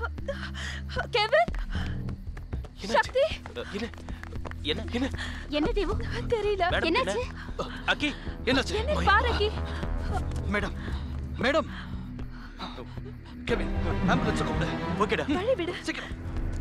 Kevin சக்தி என்ன என்ன என்ன என்ன தேவு தெரியல மேடம், என்னாச்சு அக்கி என்னாச்சு என்ன பாரகி மேடம் மேடம் கெவின் ஆம்புலன்ஸ் கூப்பிடு ஓகேடா வழி விடு சீக்கிரம்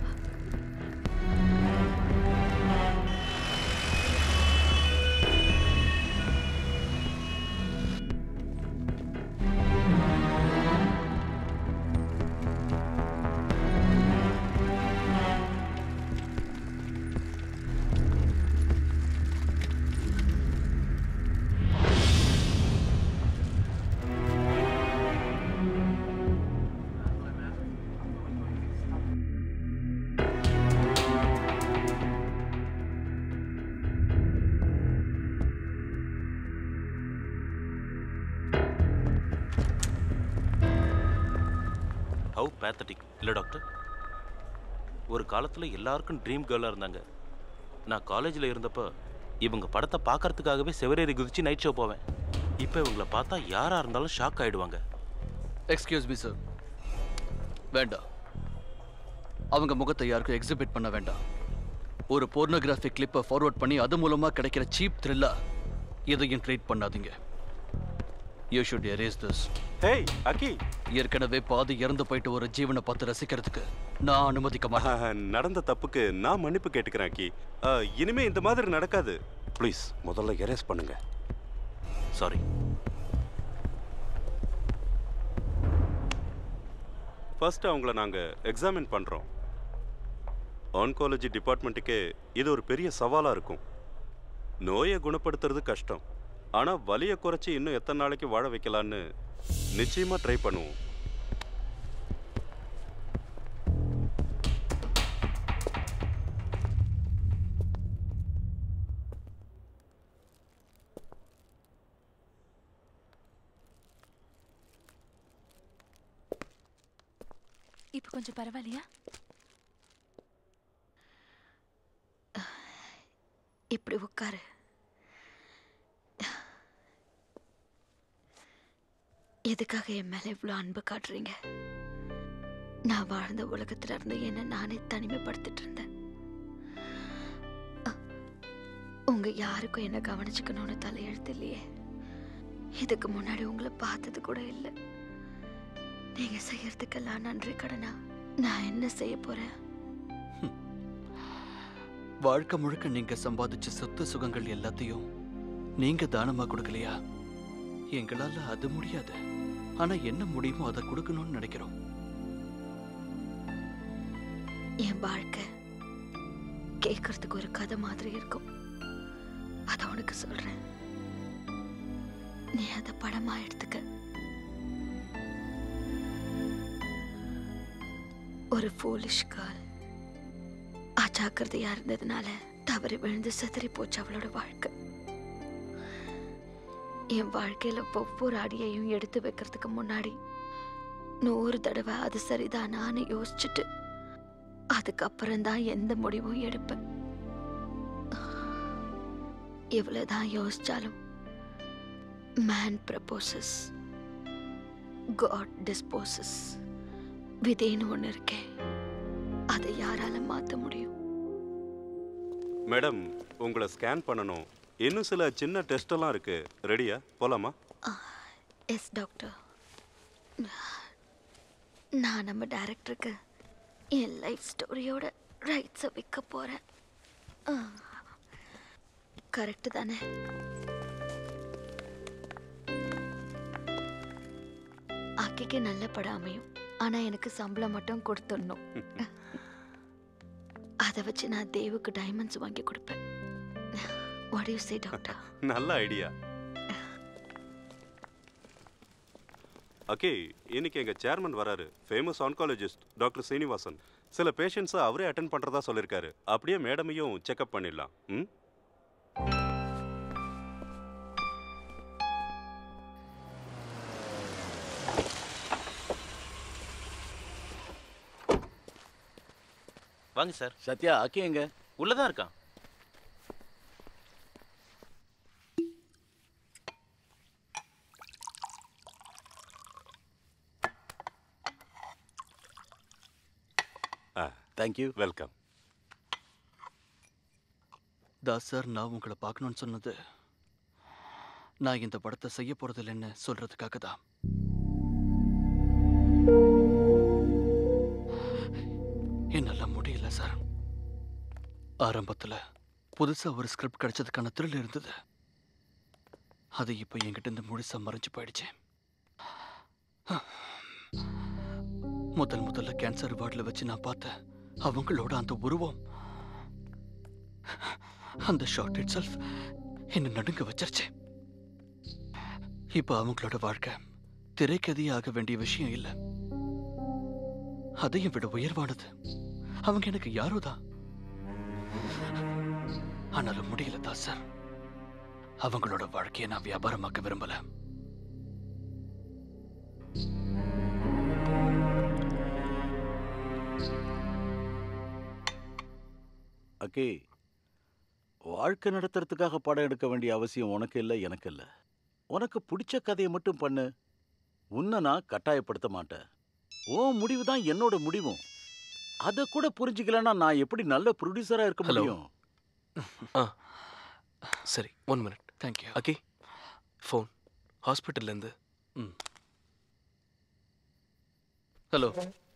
ஹவு பேத்தட்டிக் இல்லை டாக்டர் ஒரு காலத்தில் எல்லாருக்கும் ட்ரீம் கேர்ளாக இருந்தாங்க நான் காலேஜில் இருந்தப்போ இவங்க படத்தை பார்க்கறதுக்காகவே செவரேறி குதிச்சு நைட் ஷோ போவேன் இப்போ இவங்கள பார்த்தா யாராக இருந்தாலும் ஷாக் ஆயிடுவாங்க எக்ஸ்கியூஸ் மீ சார் வேண்டாம் அவங்க முகத்தை யாருக்கும் எக்ஸிபிட் பண்ண வேண்டாம் ஒரு போர்னோகிராஃபிக் கிளிப்பை ஃபார்வர்ட் பண்ணி அது மூலமா கிடைக்கிற சீப் த்ரில்லா இதையும் ட்ரீட் பண்ணாதீங்க you should erase this hey Akki ஏற்கனவே பாதி இறந்து போயிட்டு ஒரு ஜீவனை பார்த்து ரசிக்கிறதுக்கு நான் அனுமதிக்க மாட்டேன் ஆஹ், நடந்த தப்புக்கு நான் மன்னிப்பு கேட்டுக்கிறேன் அக்கி ஆஹ், இனிமே இந்த மாதிரி நடக்காது ப்ளீஸ் முதல்ல எரேஸ் பண்ணுங்க சாரி ஃபர்ஸ்ட் அவங்கள நாங்கள் எக்ஸாமின் பண்ணுறோம் ஆன்காலஜி டிபார்ட்மெண்ட்டுக்கே இது ஒரு பெரிய சவாலாக இருக்கும் நோயை குணப்படுத்துறது கஷ்டம் ஆனால் வலியை குறைச்சி இன்னும் எத்தனை நாளைக்கு வாழ வைக்கலான்னு நிச்சயமாக ட்ரை பண்ணுவோம் இப்ப கொஞ்சம் பரவாயில்லையா இப்படி உட்காரு எதுக்காக என் மேல இவ்வளோ அன்பு காட்டுறீங்க நான் வாழ்ந்த உலகத்துல இருந்து என்ன நானே தனிமைப்படுத்திட்டு இருந்தேன் அ, உங்க யாருக்கும் என்ன கவனிச்சுக்கணும்னு தலையெழுத்து இல்லையே இதுக்கு முன்னாடி உங்களை பார்த்தது கூட இல்லை நீங்க செய்யறதுக்கெல்லாம் நன்றி கடனா நான் என்ன செய்ய போறேன் வாழ்க்கை முழுக்க நீங்க சம்பாதிச்ச சொத்து சுகங்கள் எல்லாத்தையும் நீங்க தானமா கொடுக்கலையா எங்களால அது முடியாது ஆனா என்ன முடியுமோ அதை கொடுக்கணும்னு நினைக்கிறோம் என் வாழ்க்கை கேட்கறதுக்கு ஒரு கதை மாதிரி இருக்கும் அத உனக்கு சொல்றேன் நீ அத படமா எடுத்துக்க ஒரு ஃபூலிஷ் கால் அஜாக்கிரதையா இருந்ததுனால தவறி விழுந்து சிதறி போச்சு அவளோட வாழ்க்கை என் வாழ்க்கையில ஒவ்வொரு அடியையும் எடுத்து வைக்கிறதுக்கு முன்னாடி நூறு தடவை அது சரிதானான்னு யோசிச்சுட்டு அதுக்கப்புறம் தான் எந்த முடிவும் எடுப்பேன் இவ்வளவுதான் யோசிச்சாலும் மேன் ப்ரப்போசஸ் காட் டிஸ்போசஸ் விதைன்னு ஒன்று இருக்கே அதை யாரால மாற்ற முடியும் மேடம் உங்களை ஸ்கேன் பண்ணணும் இன்னும் சில சின்ன டெஸ்ட் எல்லாம் இருக்கு ரெடியா போலாமா எஸ் டாக்டர் நான் நம்ம டைரக்டருக்கு என் லைஃப் ஸ்டோரியோட ரைட்ஸை விற்க போகிறேன் கரெக்டு தானே அக்கிக்கு நல்ல படம் அமையும் ஆனால் எனக்கு சம்பளம் மட்டும் கொடுத்துடணும் அதை வச்சு நான் தேவுக்கு டைமண்ட்ஸ் வாங்கி கொடுப்பேன் வாட் யூ சே டாக்டர் நல்ல ஐடியா ஓகே இன்னைக்கு எங்க சேர்மன் வராரு ஃபேமஸ் ஆன்காலஜிஸ்ட் டாக்டர் சீனிவாசன் சில பேஷண்ட்ஸை அவரே அட்டன் பண்றதா சொல்லியிருக்காரு அப்படியே மேடமையும் செக்அப் பண்ணிடலாம் ம் வாங்க சார் சத்யா அக்கி எங்க உள்ளதான் இருக்கான் தேங்க்யூ வெல்கம் தாஸ் சார் நான் உங்களை பார்க்கணும்னு சொன்னது நான் இந்த படத்தை செய்ய போறதில்லைன்னு சொல்றதுக்காக தான் என்னால முடியல சார் ஆரம்பத்துல புதுசா ஒரு ஸ்கிரிப்ட் கிடைச்சதுக்கான த்ரில் இருந்தது அது இப்போ என்கிட்ட இருந்து முழுசா மறைஞ்சு போயிடுச்சு முதல் முதல்ல கேன்சர் வார்டில் வச்சு நான் பார்த்தேன் அவங்களோட அந்த உருவம் அந்த ஷார்ட் இட் செல்ஃப் என்ன நடுங்க வச்சிருச்சு இப்போ அவங்களோட வாழ்க்கை திரைக்கதையே ஆக வேண்டிய விஷயம் இல்லை அதையும் விட உயர்வானது அவங்க எனக்கு யாரோ தான் ஆனாலும் முடியல தான் சார் அவங்களோட வாழ்க்கையை நான் வியாபாரமாக்க விரும்பல ஓகே வாழ்க்கை நடத்துறதுக்காக படம் எடுக்க வேண்டிய அவசியம் உனக்கு இல்லை எனக்கு இல்லை உனக்கு பிடிச்ச கதையை மட்டும் பண்ணு உன்னை நான் கட்டாயப்படுத்த மாட்டேன் உன் முடிவு தான் என்னோட முடிவும் அதை கூட புரிஞ்சுக்கலன்னா நான் எப்படி நல்ல ப்ரொடியூசரா இருக்க Hello. முடியும் சரி one minute thank you Akki phone ஹாஸ்பிட்டல்லேருந்து ஹலோ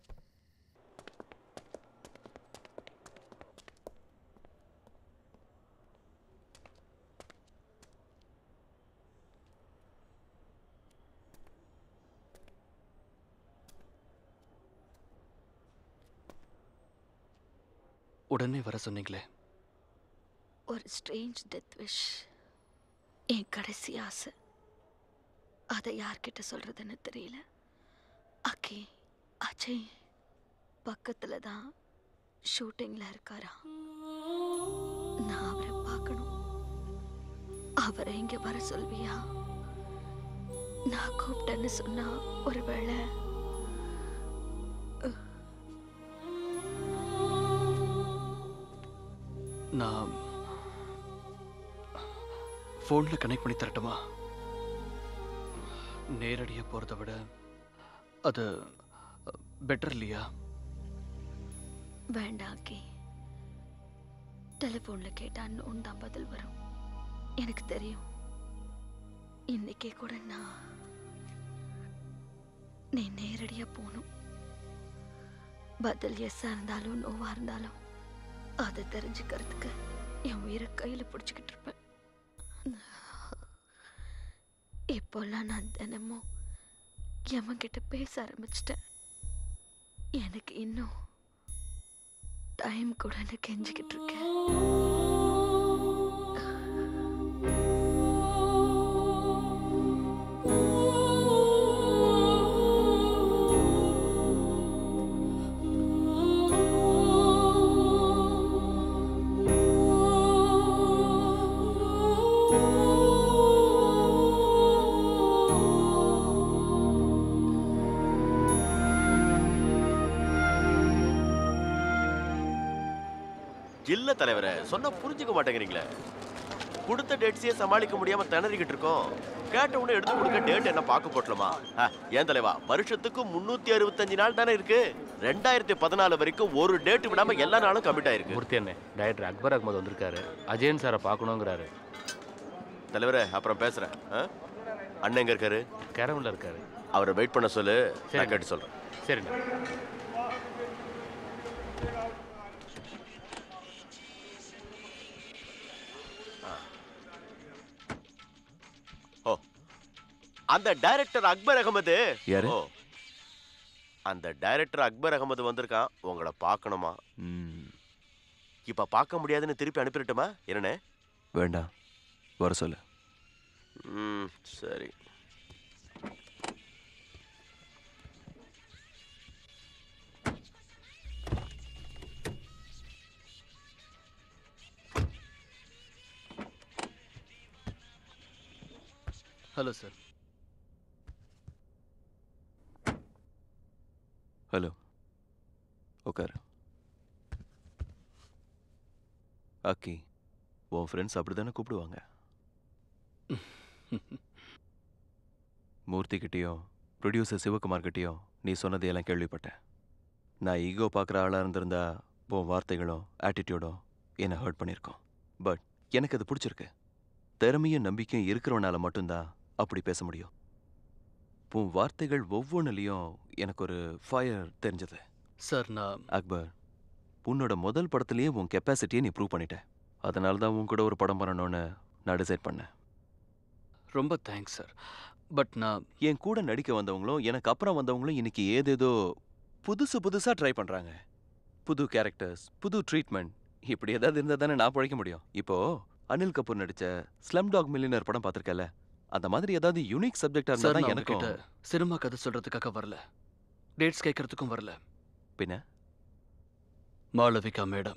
உடனே வர சொன்னீங்களே ஒரு ஸ்ட்ரேஞ்ச் டெத் விஷ் என் கடைசி ஆசை அதை யார்கிட்ட சொல்றதுன்னு தெரியல அக்கி அஜய் பக்கத்துல தான் ஷூட்டிங்ல இருக்காரா நான் அவரை பார்க்கணும் அவரை இங்க வர சொல்வியா நான் கூப்பிட்டேன்னு சொன்னா ஒருவேளை நான் ஃபோனில் கனெக்ட் பண்ணி தரட்டுமா நேரடியாக போகிறத விட அது பெட்டர் இல்லையா வேண்டாம் அக்கி டெலிஃபோன்ல கேட்டா நோன் தான் பதில் வரும் எனக்கு தெரியும் இன்னைக்கே கூட நான் நீ நேரடியா போகணும் பதில் எஸ்ஸா இருந்தாலும் நோவா இருந்தாலும் அதை தெரிஞ்சுக்கிறதுக்கு என் உயிரை கையில பிடிச்சிக்கிட்டு இருப்பேன் இப்போல்லாம் நான் தினமும் எவன்கிட்ட பேச ஆரம்பிச்சிட்டேன் எனக்கு இன்னும் டைம் கூட நான் கெஞ்சிக்கிட்டு இருக்கேன் இல்ல தலைவரே சொன்னா புரிஞ்சுக்க மாட்டேங்கிறீங்களே கொடுத்த டேட்ஸையே சமாளிக்க முடியாம திணறிக்கிட்டு இருக்கோம் கேட்ட உடனே எடுத்து கொடுக்க டேட் என்ன பார்க்க போட்டலாமா ஏன் தலைவா வருஷத்துக்கு முன்னூத்தி அறுபத்தஞ்சு நாள் தானே இருக்கு ரெண்டாயிரத்தி பதினாலு வரைக்கும் ஒரு டேட் விடாம எல்லா நாளும் கமிட் ஆயிருக்கு மூர்த்தி அண்ணே டைரக்டர் அக்பர் அகமது வந்திருக்காரு அஜயன் சாரை பார்க்கணுங்கிறாரு தலைவரே அப்புறம் பேசுறேன் ஆ? அண்ணன் எங்க இருக்காரு கேரமில் இருக்காரு அவரை வெயிட் பண்ண சொல்லு சரி. நான் கேட்டு சொல்றேன் சரிண்ணே ஓ அந்த டைரக்டர் அக்பர் அகமது யாரு? ஓ அந்த டைரக்டர் அக்பர் அகமது வந்திருக்கான் உங்களை பார்க்கணுமா ம், இப்ப பார்க்க முடியாதுன்னு திருப்பி அனுப்பிடட்டுமா என்னண்ணே வேண்டாம் வர சொல்லு ம் சரி ஹலோ சார் ஹலோ உட்காரு அக்கி உன் ஃப்ரெண்ட்ஸ் அப்படி தானே கூப்பிடுவாங்க மூர்த்திக்கிட்டேயும் ப்ரொடியூசர் சிவகுமார் கிட்டேயும் நீ சொன்னதையெல்லாம் கேள்விப்பட்டேன் நான் ஈகோ பார்க்குற ஆளாக இருந்திருந்தா உன் வார்த்தைகளும் ஆட்டிடியூடும் என்னை ஹர்ட் பண்ணியிருக்கோம் பட் எனக்கு அது பிடிச்சிருக்கு திறமையும் நம்பிக்கையும் இருக்கிறவனால மட்டும்தான் அப்படி பேச முடியும் உன் வார்த்தைகள் ஒவ்வொன்றுலையும் எனக்கு ஒரு ஃபயர் தெரிஞ்சது சார் நான் அக்பர் உன்னோட முதல் படத்துலயே உன் கெப்பாசிட்டியை நீ ப்ரூவ் பண்ணிட்ட அதனால தான் உன் கூட ஒரு படம் பண்ணணும்னு நான் டிசைட் பண்ணேன் ரொம்ப தேங்க்ஸ் சார் பட் நான் என் கூட நடிக்க வந்தவங்களும் எனக்கு அப்புறம் வந்தவங்களும் இன்னைக்கு ஏதேதோ புதுசு புதுசா ட்ரை பண்றாங்க புது கேரக்டர்ஸ் புது ட்ரீட்மெண்ட் இப்படி ஏதாவது இருந்தா தானே நான் பழைக்க முடியும் இப்போ அனில் கபூர் நடிச்ச ஸ்லம் டாக் மில்லியனர் படம் பார்த்திருக்கல அந்த மாதிரி ஏதாவது யூனிக் சப்ஜெக்டா இருந்தா சார் தான் நான் எனக்கும் உங்ககிட்ட சினிமா கதை சொல்றதுக்காக வரல டேட்ஸ் கேட்கறதுக்கும் வரல பின்ன மாளவிகா மேடம்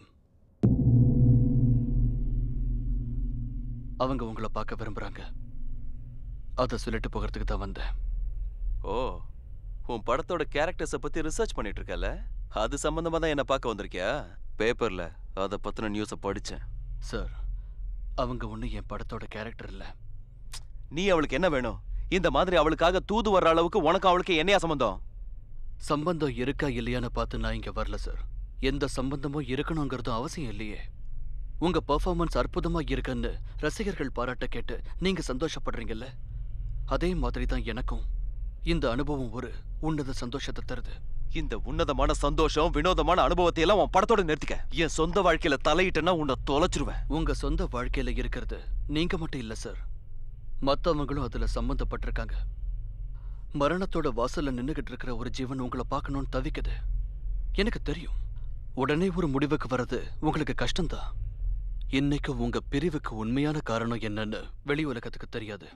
அவங்க உங்களை பார்க்க விரும்புறாங்க அதை சொல்லிட்டு போகிறதுக்கு தான் வந்தேன் ஓ உன் படத்தோட கேரக்டர்ஸை பத்தி ரிசர்ச் பண்ணிட்டு இருக்கல அது சம்பந்தமா தான் என்ன பார்க்க வந்திருக்கியா பேப்பர்ல அதை பத்தின நியூஸை படிச்சேன் சார் அவங்க ஒன்றும் என் படத்தோட கேரக்டர் இல்லை நீ அவளுக்கு என்ன வேணும் இந்த மாதிரி அவளுக்காக தூது வர்ற அளவுக்கு உனக்கு அவளுக்கு என்னையா சம்பந்தம் சம்பந்தம் இருக்கா இல்லையான்னு பார்த்து நான் இங்க வரல சார் எந்த சம்பந்தமும் இருக்கணுங்கிறதும் அவசியம் இல்லையே உங்க பெர்ஃபார்மன்ஸ் அற்புதமா இருக்குன்னு ரசிகர்கள் பாராட்ட கேட்டு நீங்க சந்தோஷப்படுறீங்கல்ல அதே மாதிரி தான் எனக்கும் இந்த அனுபவம் ஒரு உன்னத சந்தோஷத்தை தருது இந்த உன்னதமான சந்தோஷம் வினோதமான அனுபவத்தை எல்லாம் உன் படத்தோட நிறுத்திக்க என் சொந்த வாழ்க்கையில தலையிட்டேன்னா உன்னை தொலைச்சிருவேன் உங்க சொந்த வாழ்க்கையில இருக்கிறது நீங்க மட்டும் இல்ல சார் மத்தவங்களும் அதுல சம்பந்தப்பட்டிருக்காங்க மரணத்தோட வாசல்ல நின்னுகிட்டு இருக்கிற ஒரு ஜீவன் உங்களை பார்க்கணும்னு தவிக்குது எனக்கு தெரியும் உடனே ஒரு முடிவுக்கு வர்றது உங்களுக்கு கஷ்டம்தான் இன்னைக்கு உங்க பிரிவுக்கு உண்மையான காரணம் என்னன்னு வெளி உலகத்துக்கு தெரியாது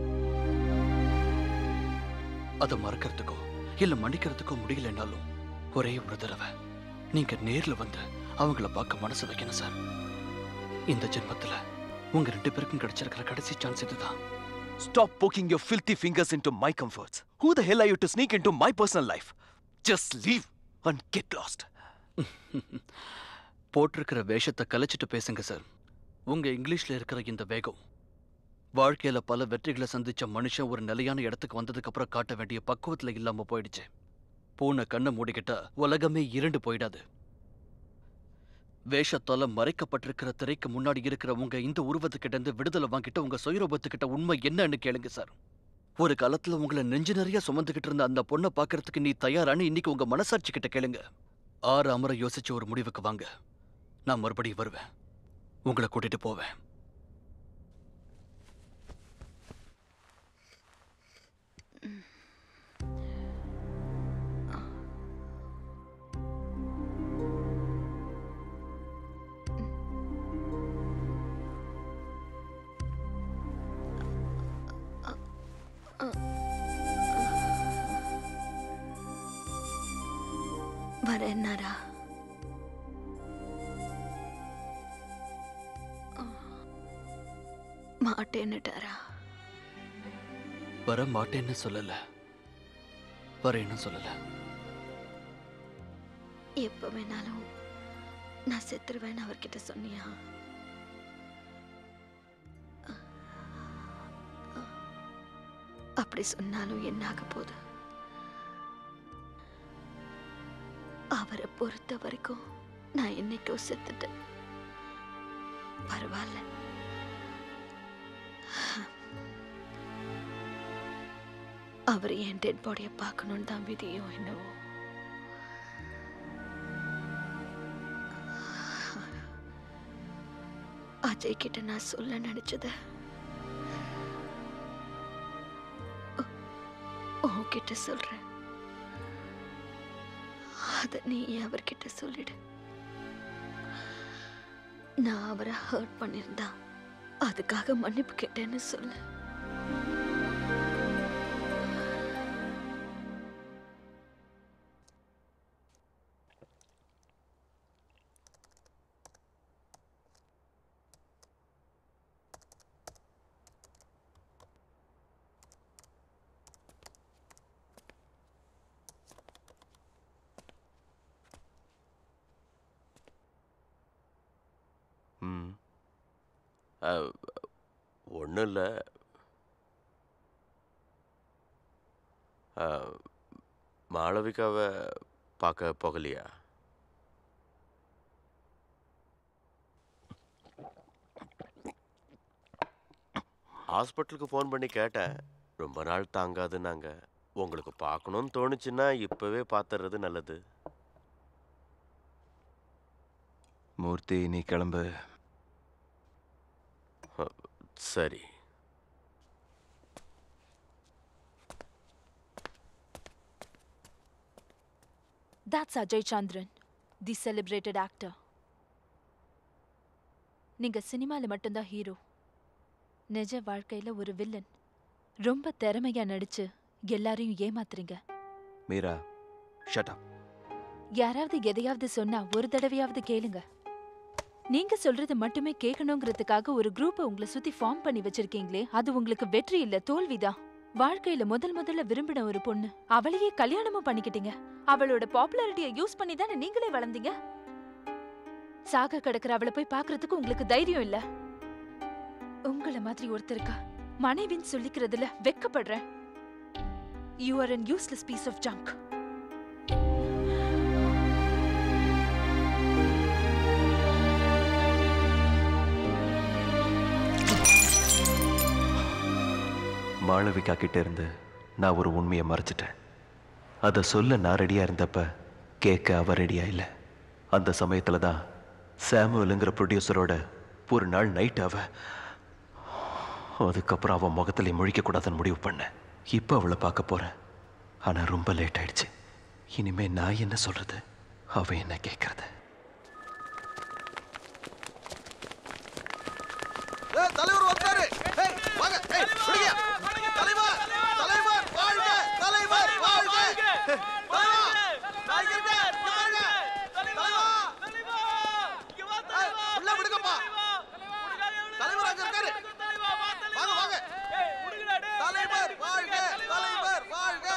அதை மறக்கிறதுக்கோ இல்ல மன்னிக்கிறதுக்கோ முடியலனாலும் ஒரே ஒரு தடவை நீங்க நேர்ல வந்து அவங்கள பார்க்க மனசு வைக்கணும் சார் இந்த ஜென்மத்துல உங்க ரெண்டு பேருக்கும் கிடைச்சிருக்கிற கடைசி சான்ஸ் இதுதான் Stop poking your filthy fingers into my comforts. Who the hell are you to sneak into my personal life? Just leave and get lost. போட்டிருக்கிற வேஷத்தை கலைச்சிட்டு பேசுங்க சார் உங்க இங்கிலீஷ்ல இருக்கிற இந்த வேகம் வாழ்க்கையில பல வெற்றிகளை சந்திச்ச மனுஷன் ஒரு நிலையான இடத்துக்கு வந்ததுக்கு அப்புறம் காட்ட வேண்டிய பக்குவத்துல இல்லாம போயிடுச்சு பூனை கண்ணை மூடிக்கிட்டா உலகமே இருண்டு போயிடாது வேஷத்தால மறைக்கப்பட்டிருக்கிற திரைக்கு முன்னாடி இருக்கிற உங்க இந்த உருவத்துக்கிட்ட இருந்து விடுதலை வாங்கிட்டு உங்க சுயரூபத்துக்கிட்ட உண்மை என்னன்னு கேளுங்க சார் ஒரு காலத்துல உங்களை நெஞ்சு நிறைய சுமந்துகிட்டு இருந்த அந்த பொண்ணை பார்க்கறதுக்கு நீ தயாரான்னு இன்னைக்கு உங்க மனசாட்சி கிட்ட கேளுங்க ஆறு அமர யோசிச்சு ஒரு முடிவுக்கு வாங்க நான் மறுபடியும் வருவேன் உங்களை கூட்டிட்டு போவேன் வரேன்னாரா மாட்டேன்னுட்டாரா வர மாட்டேன்னு சொல்லல வரேன்னு சொல்லல எப்ப வேணாலும் நான் செத்துருவேன்னு அவர்கிட்ட சொன்னியா அப்படி சொன்னாலும் என்ன ஆக போகுது அவரை பொறுத்த வரைக்கும் நான் என்னைக்கோ செத்துட்டேன் பரவாயில்ல அவர் என் டெட் பாடியை பார்க்கணுன்னு தான் விதியோ என்னவோ அஜய் கிட்ட நான் சொல்ல நினைச்சத உ- உன்கிட்ட சொல்றேன் அத நீ அவர்கிட்ட சொல்லிடு நான் அவரை ஹர்ட் பண்ணியிருந்தா அதுக்காக மன்னிப்பு கேட்டேன்னு சொல்லு ம் ஒன்றும் இல்லை மாளவிகாவை பார்க்க போகலையா ஹாஸ்பிட்டலுக்கு ஃபோன் பண்ணி கேட்டேன் ரொம்ப நாள் தாங்காதுன்னாங்க உங்களுக்கு பார்க்கணும்னு தோணுச்சுன்னா இப்போவே பார்த்துறது நல்லது மூர்த்தி நீ கிளம்பு சரி That's Ajay Chandran, the celebrated actor. நீங்க சினிமால மட்டும்தான் ஹீரோ நிஜ வாழ்க்கையில ஒரு வில்லன் ரொம்ப திறமையா நடிச்சு எல்லாரையும் ஏமாத்துறீங்க மீரா ஷட் அப் யாராவது எதையாவது சொன்னா ஒரு தடவையாவது கேளுங்க நீங்க சொல்றது மட்டுமே கேட்கணுங்கிறதுக்காக ஒரு குரூப்பை உங்களை சுத்தி ஃபார்ம் பண்ணி வச்சிருக்கீங்களே அது உங்களுக்கு வெற்றி இல்ல தோல்விதான் வாழ்க்கையில முதல் முதல்ல விரும்பின ஒரு பொண்ணு அவளையே கல்யாணமும் பண்ணிக்கிட்டீங்க அவளோட பாப்புலாரிட்டியை யூஸ் பண்ணி தானே நீங்களே வளர்ந்தீங்க சாக கிடக்குற அவளை போய் பார்க்கறதுக்கு உங்களுக்கு தைரியம் இல்ல உங்கள மாதிரி ஒருத்தருக்கா மனைவின்னு சொல்லிக்கிறதுல வெக்கப்படுறேன் you are an useless piece of junk Malavika கிட்ட இருந்து நான் ஒரு உண்மையை மறைச்சிட்டேன் அதை சொல்ல நான் ரெடியா இருந்தப்ப கேட்க அவ ரெடியா இல்லை அந்த சமயத்துல தான் சாமுவலுங்கிற ப்ரொடியூசரோட ஒரு நாள் நைட் அவ அதுக்கப்புறம் அவன் முகத்துல முழிக்க கூடாதுன்னு முடிவு பண்ணேன் இப்போ அவளை பார்க்க போறேன் ஆனா ரொம்ப லேட் ஆயிடுச்சு இனிமே நான் என்ன சொல்றது அவ என்ன கேட்கறது தலைவர் வந்தாரு ஏய், வாங்க ஏய், விடுங்க. தலைவர் தலைவர் வாழ்க தலைவர் வாழ்க தலைவா, நான் இங்க இருக்கேன். இங்க பாருங்க. தலைவா. ஏய், உள்ள விடுங்கப்பா. தலைவர் அங்க இருக்காரு. வாங்க, வாங்க. தலைவர் வாழ்க தலைவர் வாழ்க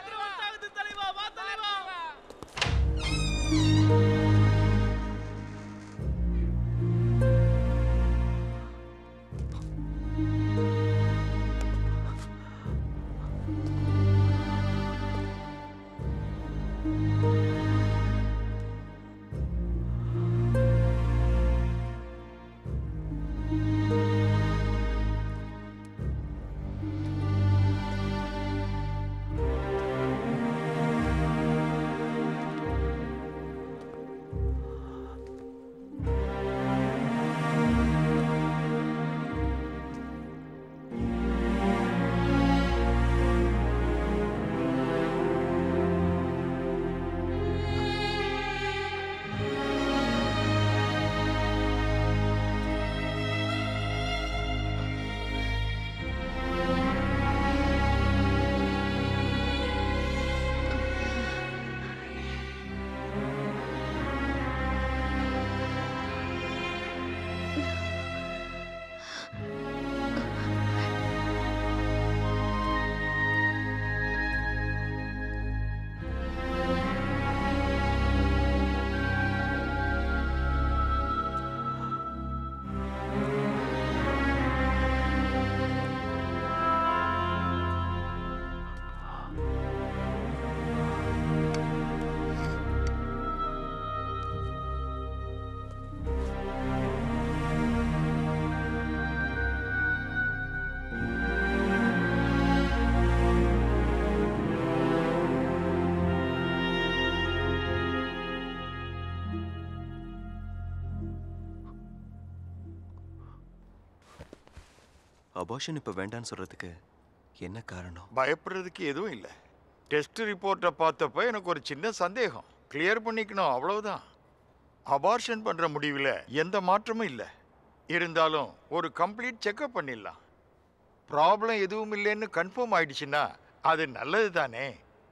அபார்ஷன் இப்போ வேண்டான்னு சொல்றதுக்கு என்ன காரணம் பயப்படுறதுக்கு எதுவும் இல்லை டெஸ்ட் ரிப்போர்ட்டை பார்த்தப்ப எனக்கு ஒரு சின்ன சந்தேகம் கிளியர் பண்ணிக்கணும் அவ்வளவுதான் அபார்ஷன் பண்ணுற முடிவில் எந்த மாற்றமும் இல்லை இருந்தாலும் ஒரு கம்ப்ளீட் செக்அப் பண்ணிடலாம் ப்ராப்ளம் எதுவும் இல்லைன்னு கன்ஃபார்ம் ஆயிடுச்சுன்னா அது நல்லது தானே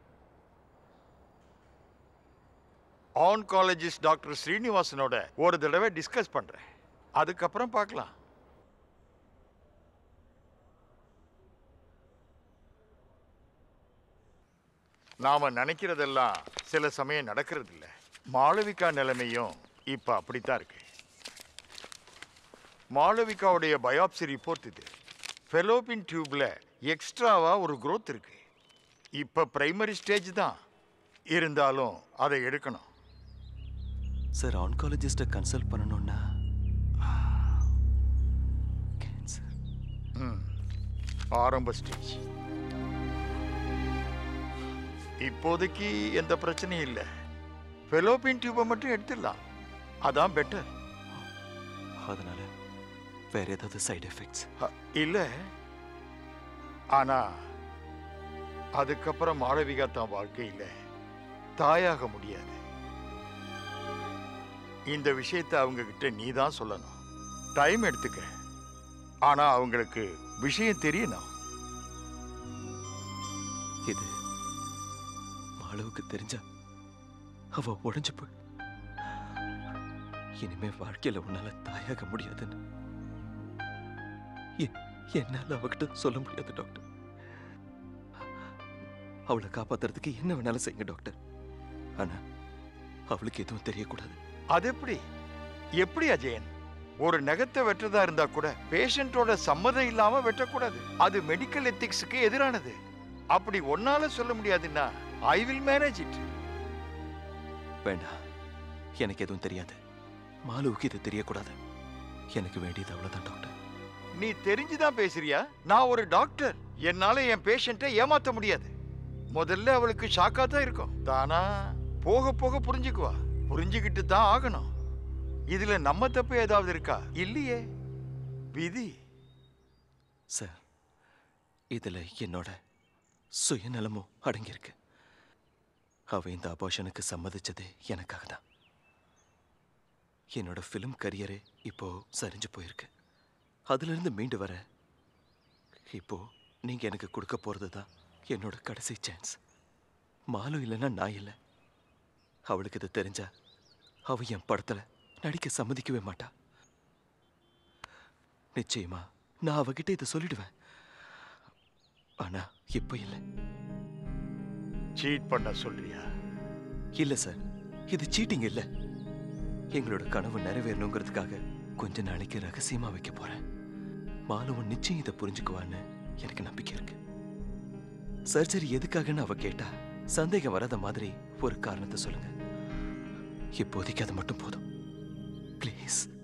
ஆன்காலஜிஸ்ட் டாக்டர் ஸ்ரீனிவாசனோட ஒரு தடவை டிஸ்கஸ் பண்ணுறேன் அதுக்கப்புறம் பார்க்கலாம் நாம நினைக்கிறதெல்லாம் சில சமயம் நடக்கிறது இல்ல மாளவிகா நிலைமையும் இப்ப அப்படித்தான் இருக்கு மாளவிகாவுடைய பயாப்சி ரிப்போர்ட் இது ஃபெலோபின் டியூப்ல எக்ஸ்ட்ராவா ஒரு growth இருக்கு இப்ப பிரைமரி ஸ்டேஜ் தான் இருந்தாலும் அதை எடுக்கணும் சார் ஆன்காலஜிஸ்ட்டை கன்சல்ட் பண்ணணும்னா ம். ஆரம்ப ஸ்டேஜ் இப்போதைக்கு எந்த பிரச்சனையும் இல்லை ஃபெலோபின் டியூபை மட்டும் எடுத்துடலாம் அதான் பெட்டர் அதனால வேற ஏதாவது சைடு எஃபெக்ட்ஸ் இல்லை ஆனா அதுக்கப்புறம் மாளவிகா தான் வாழ்க்கையில தாயாக முடியாது இந்த விஷயத்தை அவங்க கிட்ட நீ தான் சொல்லணும் டைம் எடுத்துக்க ஆனா அவங்களுக்கு விஷயம் தெரியணும் இது மாளவுக்கு தெரிஞ்சா அவ உடைஞ்சு போய் இனிமே வாழ்க்கையில உன்னால தாயாக முடியாதுன்னு எ- என்னால அவகிட்ட சொல்ல முடியாது டாக்டர் அவளை காப்பாத்துறதுக்கு என்ன வேணாலும் செய்யுங்க டாக்டர் ஆனா அவளுக்கு எதுவும் தெரியக்கூடாது அது எப்படி எப்படி அஜயன் ஒரு நகத்தை வெட்டுறதா இருந்தா கூட பேஷண்டோட சம்மதம் இல்லாம வெட்டக்கூடாது அது மெடிக்கல் எத்திக்ஸுக்கு எதிரானது அப்படி ஒன்னால சொல்ல முடியாதுன்னா ஐ வில் மேனேஜ் இட் வேண்டாம் எனக்கு எதுவும் தெரியாது மாலுவுக்கு இது தெரியக்கூடாது எனக்கு வேண்டியது அவ்வளவுதான் டாக்டர் நீ தெரிஞ்சுதான் பேசுறியா நான் ஒரு டாக்டர் என்னால என் பேஷண்ட்டை ஏமாத்த முடியாது முதல்ல அவளுக்கு ஷாக்கா தான் இருக்கும் தானா போக போக புரிஞ்சுக்குவா புரிஞ்சுக்கிட்டு தான் ஆகணும் இதுல நம்ம தப்பு ஏதாவது இருக்கா இல்லையே விதி சார் இதுல என்னோட சுயநலமும் அடங்கியிருக்கு அவ இந்த அபார்ஷனுக்கு சம்மதிச்சது எனக்காக தான் என்னோட ஃபிலிம் கரியரே இப்போ சரிஞ்சு போயிருக்கு அதுல இருந்து மீண்டு வர இப்போ நீங்க எனக்கு கொடுக்க போறது தான் என்னோட கடைசி சான்ஸ் மாலு இல்லைன்னா நான் இல்லை அவளுக்கு இது தெரிஞ்சா அவ என் படத்துல நடிக்க சம்மதிக்கவே மாட்டா நிச்சயமா நான் அவகிட்ட இதை சொல்லிடுவேன் ஆனா இப்ப இல்ல சீட் பண்ண சொல்றியா இல்ல சார் இது சீட்டிங் இல்ல எங்களோட கனவு நிறைவேறணுங்கிறதுக்காக கொஞ்ச நாளைக்கு ரகசியமா வைக்க போறேன் மாலவன் நிச்சயம் இதை புரிஞ்சுக்குவான்னு எனக்கு நம்பிக்கை இருக்கு சர்ஜரி எதுக்காகன்னு அவ கேட்டா சந்தேகம் வராத மாதிரி ஒரு காரணத்தை சொல்லுங்க இப்போதைக்கு அது மட்டும் போதும் ப்ளீஸ்